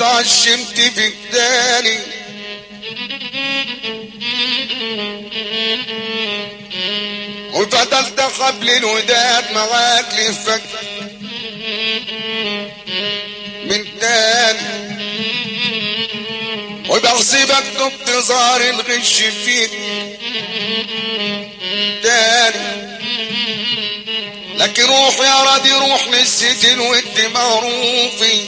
واتعشمت في التاني وفضلت قبل الوداد معاك لفك من تاني وبغصبك بانتظار الغش فيك تاني لكن روح يا راضي روح نسيت الود معروفي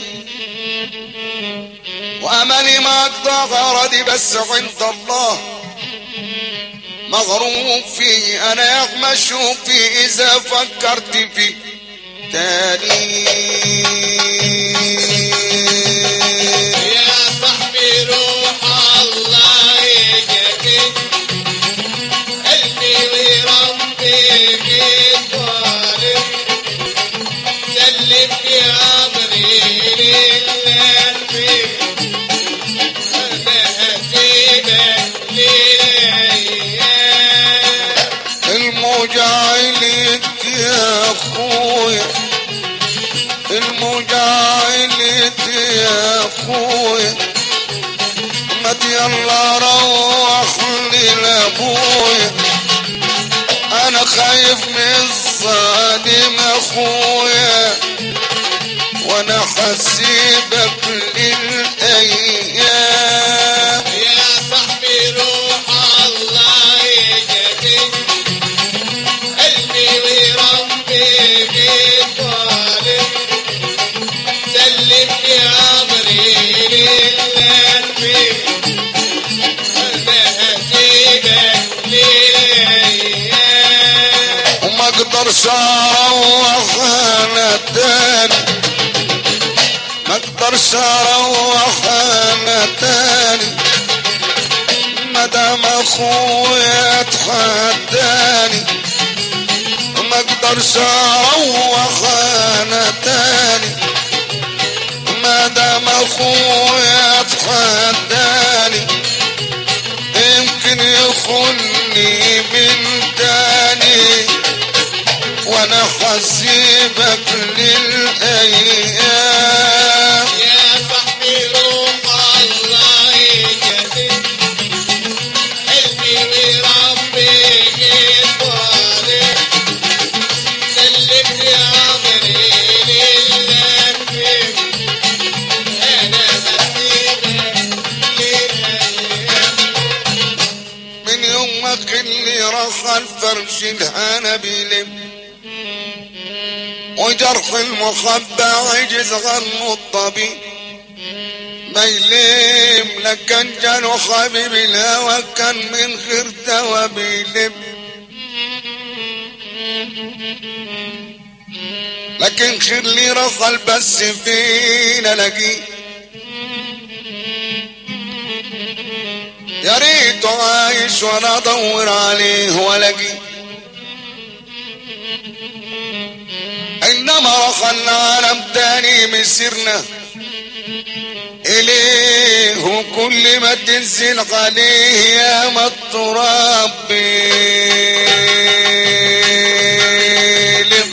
واملي ما اقطع غرضي بس عند الله مغروب في انا يغمش في اذا فكرت في تاني يا صاحبي روح الله يجازيك قلبي وربي بالظالم سلم يا امري للقلب انا هسيبك للايام الموجة عليك يا اخويا الموجة عليك يا اخويا ما يلا روح لي لابويا انا خايف من الظالم اخويا وانا حسيبك للايام يا صاحبي روح الله يجازيك قلبي وربي بالظالم سلم يا امري للقلب انا هسيبك للايام وما اقدرش اروح انا تاني ما اقدرش اروح انا تاني مدام اخويا اتحداني ما اقدرش اروح انا تاني مدام اخويا اتحداني يمكن يخوني من تاني وانا حسيبك للايام يا صاحبي روح الله يجازيك قلبي وربي الظالم سلم يا امري للقلب انا هسيبك للايام من يومك اللي رخى الفرش الهنا بيلم وجرح المحبة عجز غنو الطبيب ما يلم لكن جانو حبيب الهوى كان من غير دوا بيلم لكن خير لي رخل بس فينا لقيه يا ريت عايش وانا ادور عليه والاقيه انما رخى العالم تاني مسيرنا اليه وكل ما تنزل عليه يا ما التراب بيلم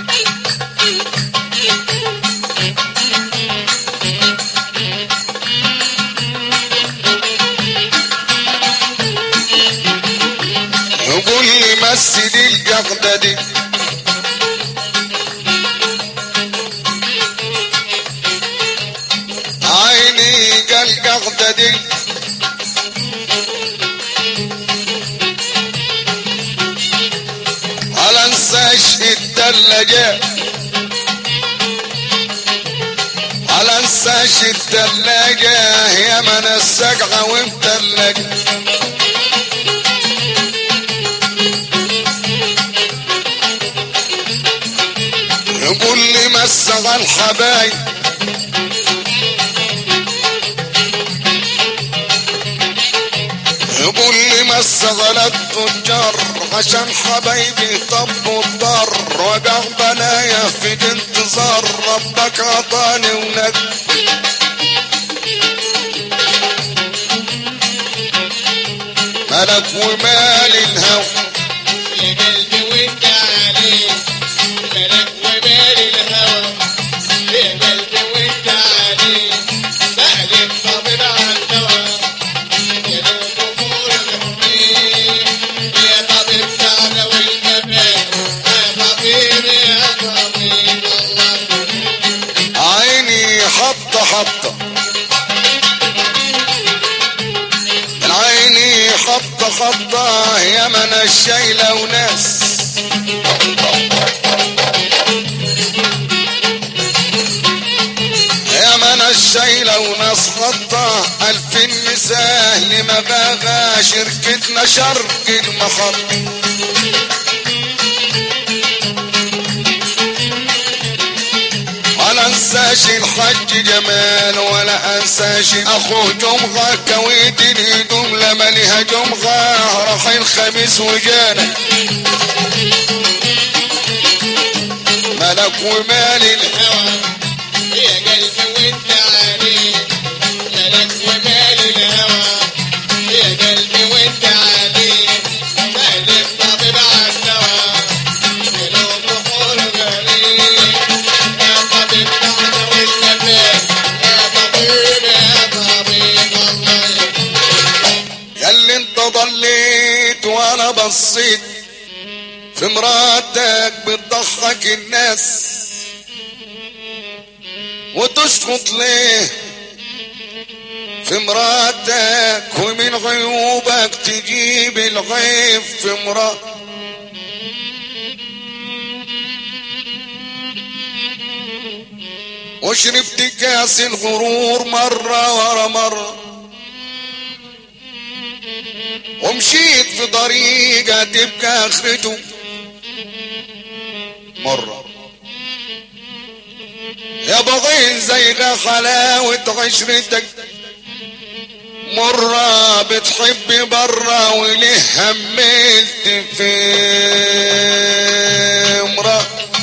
يقول لي مسد الجغدة دي عيني قال جغدة دي على انساش التلاجة على انساش التلاجة يا من السقعة ومتلجة يقول لي مسغ الحبايب يقول لي مسغ التجار عشان حبايبي طبوا الضر وقع بلايا في انتظار ربك عطاني ونجد ملك ومال الهوى يا قلبي وانت عليه ملك وبال الهوى يا قلبي وانت عليه من الشيلة وناس يا من الشيلة وناس خطة ألفين مساهل مغاغا شركتنا شرق المحط ولا انساش الحج جمال ولا انساش اخو جمغة كويت الهدوم لما لها جمغة راح الخميس وجانا ملك ومال الهوى الهوى يا قلبي وانت عليه ملك ومال الهوى يا قلبي وانت عليه مالك طبيب عالدواء قلوب بحور غريب يا طبيب بعد وانت فين يا طبيب يا طبيب الله ياللي انت ضليت وانا بصيت في مراتك بتضحك الناس وتشفط ليه في مراتك ومن عيوبك تجيب الغيب في مراتك وشربت كاس الغرور مرة ورا مرة ومشيت في طريقة تبقى اخرته مرة يا بغين زي حلاوة عشرتك مرة بتحب برا وليه هملت في مرة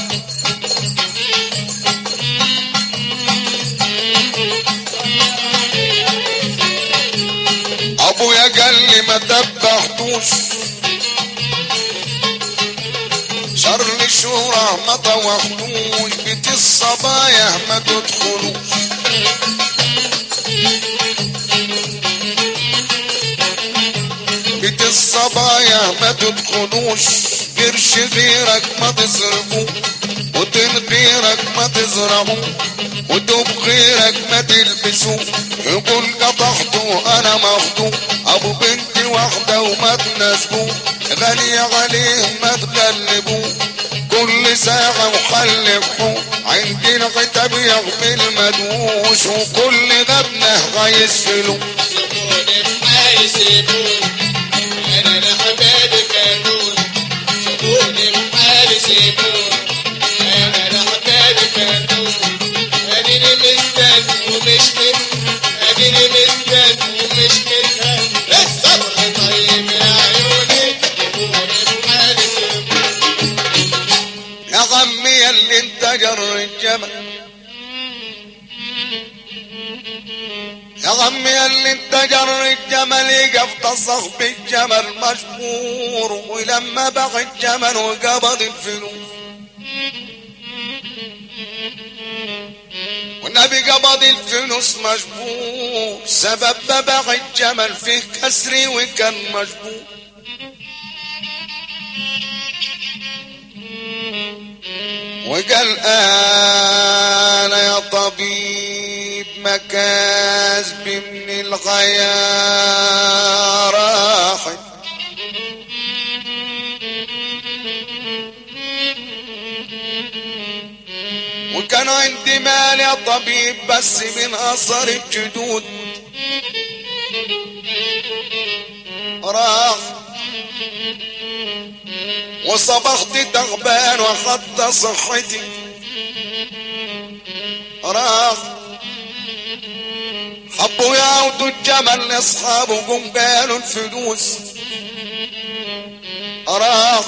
ابويا قال لي ما تبحتوش شر الشهرة ما طوحتوش بيت الصبايا ما تدخلوش بيت الصبايا ما تدخلوش قرش غيرك ما تصرفوه وطن غيرك ما تزرعوه ودوب غيرك ما تلبسوه يقول قطعته انا مخطوب ابو بنت واحدة وما تناسبوه غالي عليه ما تغلبوه كل ساعة وحلقوه عندي العتاب يغفل مدوش وكل غبنه غايس فلوس سيبوني بحالي سيبوني انا لحبابي كانون سيبوني بحالي سيبوني انا لحبابي كانون اديني مستني ومش من اديني مستني ومش منها الصبر طيب يا عيوني سيبوني بحالي سيبوني يا عمي اللي انت جر الجمل يا عمي اللي انت جر الجمل يقف تصخ بالجمل مجبور ولما باع الجمل وقبض الفلوس والنبي قبض الفلوس مجبور سبب باع الجمل فيه كسري وكان مجبور وقال انا يا طبيب مكاسب من الغيار راحت وكان عندي مال يا طبيب بس من اثر الجدود راح وصبحت تعبان وحتى صحتي راح حبوا يعودوا الجمل لاصحابه قم قالوا الفلوس راح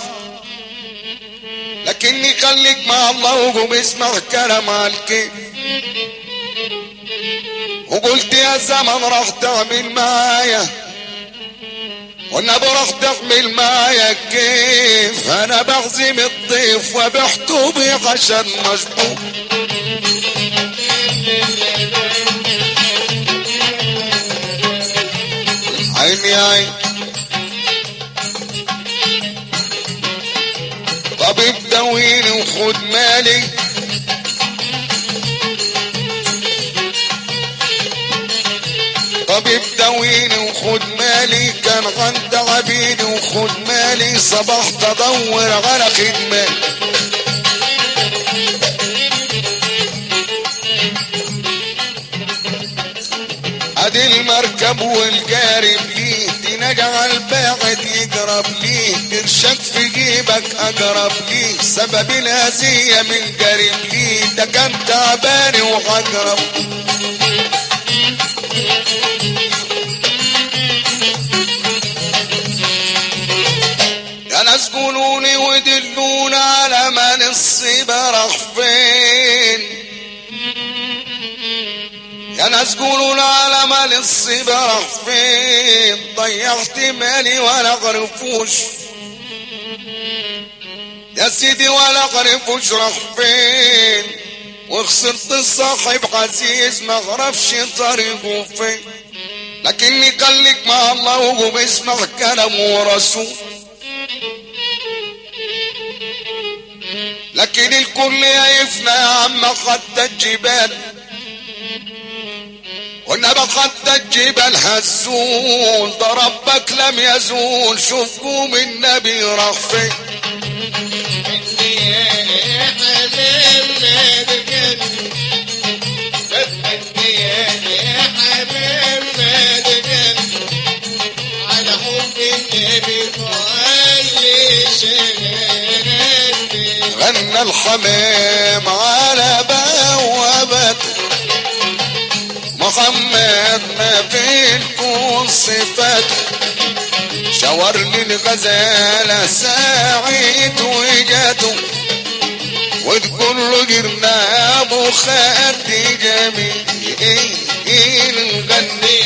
لكني خليك مع الله وقوم اسمع كلام على الكيف وقلت يا زمن راح تعمل معايا والنبي راح تعمل معايا كيف انا بعزم الضيف وبحته بيه عشان مشبوك عيني عين طبيب دويني وخد مالي طبيب دويني وخد مالي كان عند عبيدي خد مالي صبحت ادور على خدمه ادي المركب والجارب ليه تنجعل باعد يقرب ليه قرشك في جيبك اقرب ليه سبب الاذية من قريب ليه ده كان تعبان وعقرب يا ناس قولولي ودلونا على من الصيبة راح فين يا ناس قولوا على مال الصيبة راح فين ضيعت مالي ولا غرفوش يا سيدي ولا غرفوش راح فين وخسرت صاحب عزيز ما غرفش طريقه فين لكني خليك مع الله وبسمع كلامه ورسول لكن الكل يفنى يا عم حتى الجبال والنبى حتى الجبال هزول ده ربك لم يزول شوف قوم النبي راح فين غنى الحمام على بوابته محمد ما في الكون صفاته شاور لي الغزالة سعيد وجاته وتقول له جرنا يا ابو خد جميل غني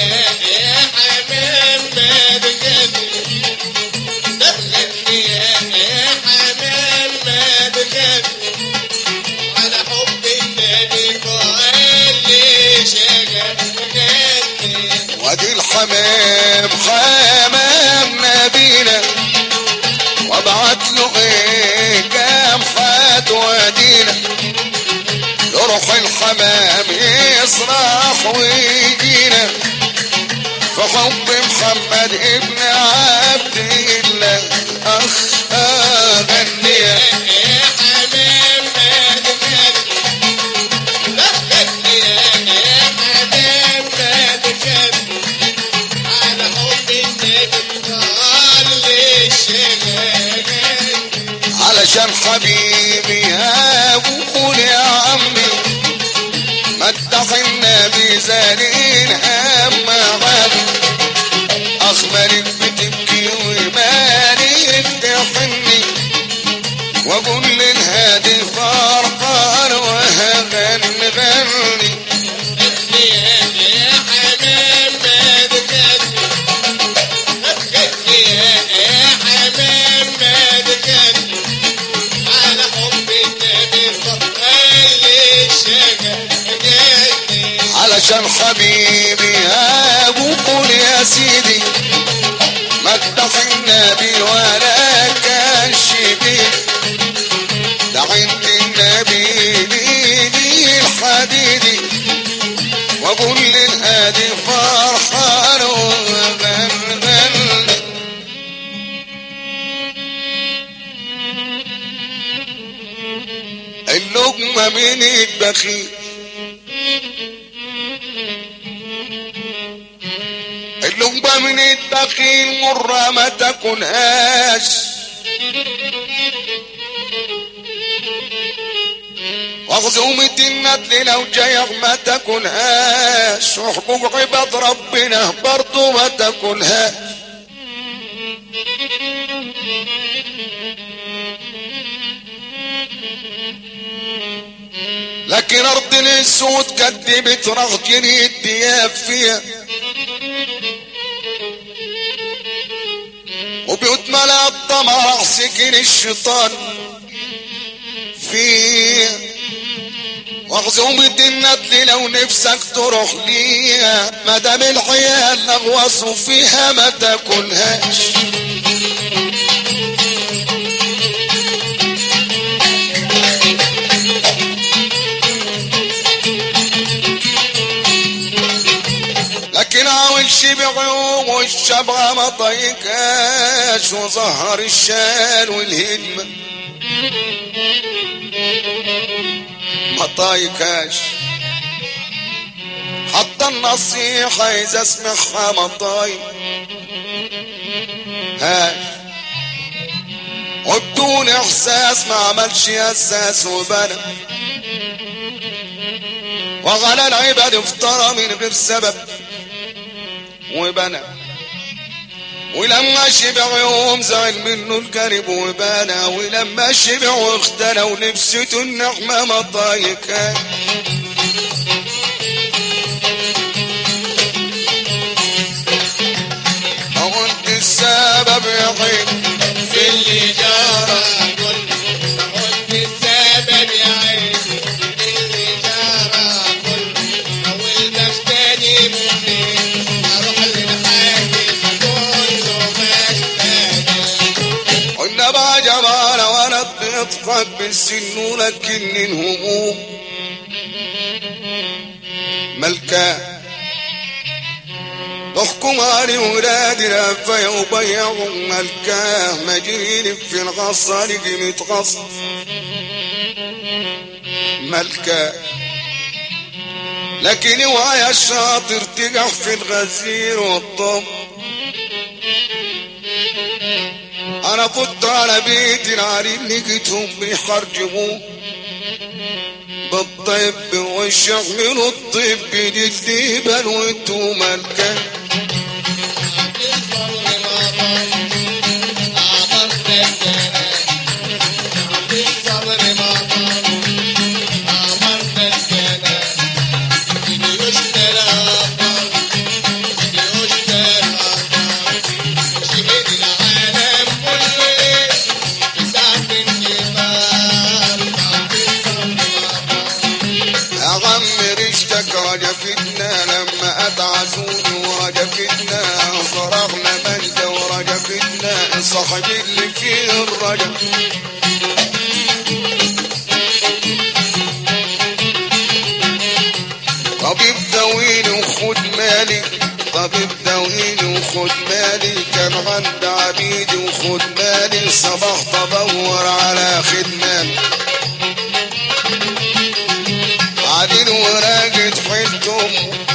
وادي الحمام حمام نبينا وابعت له ايه كام حات وادينا يروح الحمام يصرخ ويجينا في حب محمد ابن عبد الله اخ غنيا علشان حبيبي هقول يا عمي مدح النبي زالين هم غالي اخمرك بتبكي ومالك تحني واقول للهادي فرحان وهغني غني علشان حبيبي هقول يا سيدي مدح النبي ولا كان شبيه ده عند النبي ليلي الحديدي واقول للهادي فرحان وغنغني اللقمة من البخيل اللقمة من البخيل مرة ما تكونهاش وخزومة الندل لو جايغ ما تكونهاش وحقوق عباد ربنا برضو ما تكونهاش لكن ارض الاسود كدبت رغجن الدياب فيها وبيوت ملا الطمع راح سكن الشيطان فيها وعزومة الندل لو نفسك تروح ليها مدام العيال لغوصوا فيها ما تاكلهاش لكن عاول شبع يوم والشر السبعة ما طيكاش وظهر الشال والهدمة ما طايكاش حتى النصيحة إذا اسمعها ما طايك هاش وبدون إحساس ما عملش أساس وبنى وغلى العباد افترى من غير سبب وبنى ولما شبع يوم زعل منه القريب وبنى ولما شبع واختنى ولبسته النعمة مطايكة أو انت السبب يا عين في اللي جرى كله قلت السبب يا عيني في اللي جرى كله حاولت اختني مني اروح للحاكم كله مشتاق قلنا بقى جمال وانا بنضحك بالسن ولكن الهموم ملكا نحكم على ولادنا فيضيعوا ملكاه مجرين في الغصة لقيمة غصة ملكا لكن وعي الشاطر تقع في الغزير والطب انا فت على بيت العريم لقيتهم بيحرجموه بالطب والشغل الطب للديبل وانتو ملكه يا عم رشتك رجفتنا لما ادعسوني ورجفتنا صرخنا مجد ورجفتنا صاحب اللي فيه الرجل طبيب داويني وخد مالي طبيب داويني وخد مالي كان عند عبيدي وخد مالي صبحت ادور على خدماني عادل وراجد حيلتهم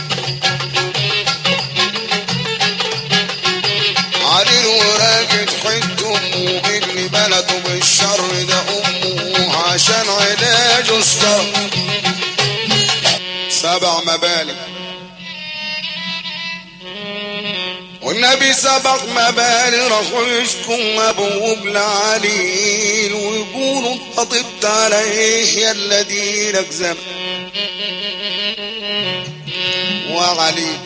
عادل وراجد حيلتهم وابن بلده بالشر ده امه عشان علاجه اشتر سبع مبالغ والنبي سبق مبالغ راحوا يشكوا ابوه لعليل ويقولوا انت طبت عليه يا الذي لك زمن وعلي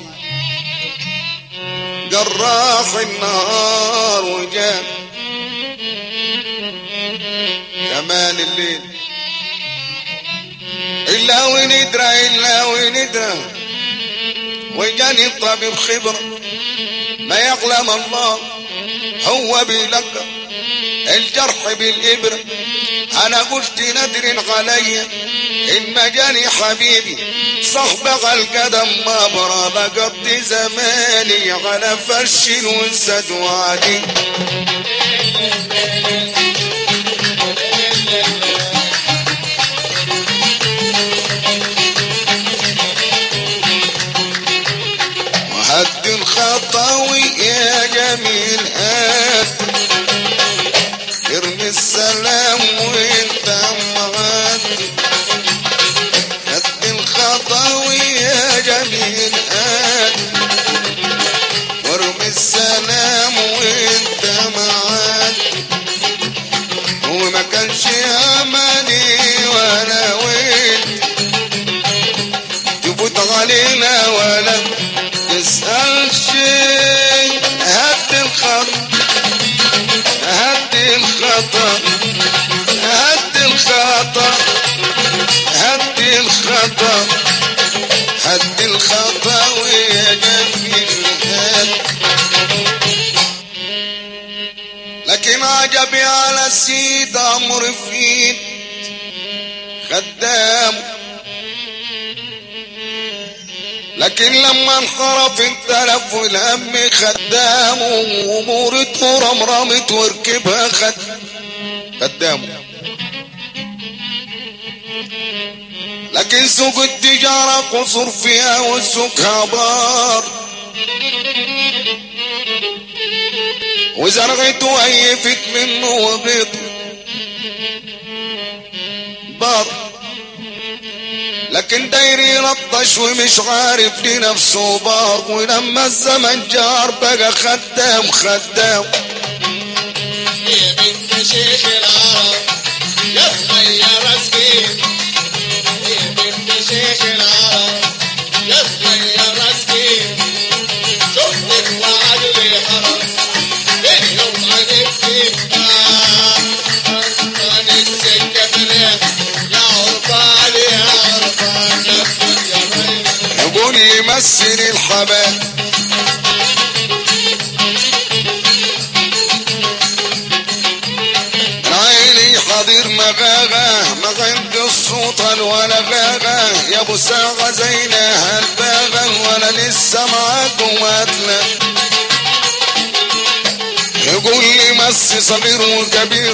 جراح النهار وجاب كمان الليل إلا وندرى إلا وندرى وجاني الطبيب خبرة ما يعلم الله هو بيلقى الجرح بالإبرة أنا قلت ندر عليا إن ما جاني حبيبي صاحب القدم ما برا بقضي زماني على فرش وانسد وعدي وهد الخطاوي يا جميل هات ارمي السلام وانت معدي هد الخطاوي يا جميل هات وارمي السلام وانت معدي وما كانش اماني ولا وين تفوت علينا ولا تسأل شيء هد الخط هد الخطأ هد الخطأ هد الخطأ هد الخطأ ويا جميل هد لكن عجبي على سيد امر فيد خدام لكن لما انحرف التلف والهم خدامه ومورته رمرمت وركبها خد خدامه لكن سوق التجارة قصر فيها والسوق بار وزرغته وقيفت منه وبيض بار لكن دايري يلطش ومش عارف لنفسه بار ولما الزمن جار بقى خدام خدام يا بنت شيخ العرب يا صغيرة سكين يا بنت شيخ العرب يا صغيرة سكين شفتك وعدلي حرام من يوم عرفتك أنا السكة فرح يا عرفان يا عرفان نفسك يا ريس يقول يمثل الحباب عيني حضير مغاغة ما عندي الصوت ولا غاغة يا ابو ساغة زينها الباغة ولا لسه معاكم واتلة يقول لي مس صغير وكبير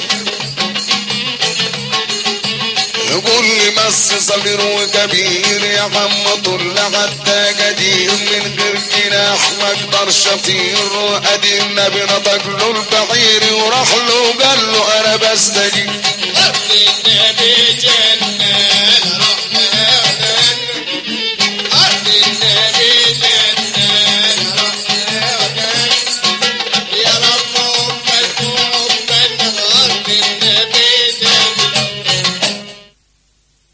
يقول لي مس صغير وكبير يا عم طل حتى قدير من غير جناح ما اقدرش اطير وادي النبي نطق له البعير وراح له وقال له انا بستجيب قبل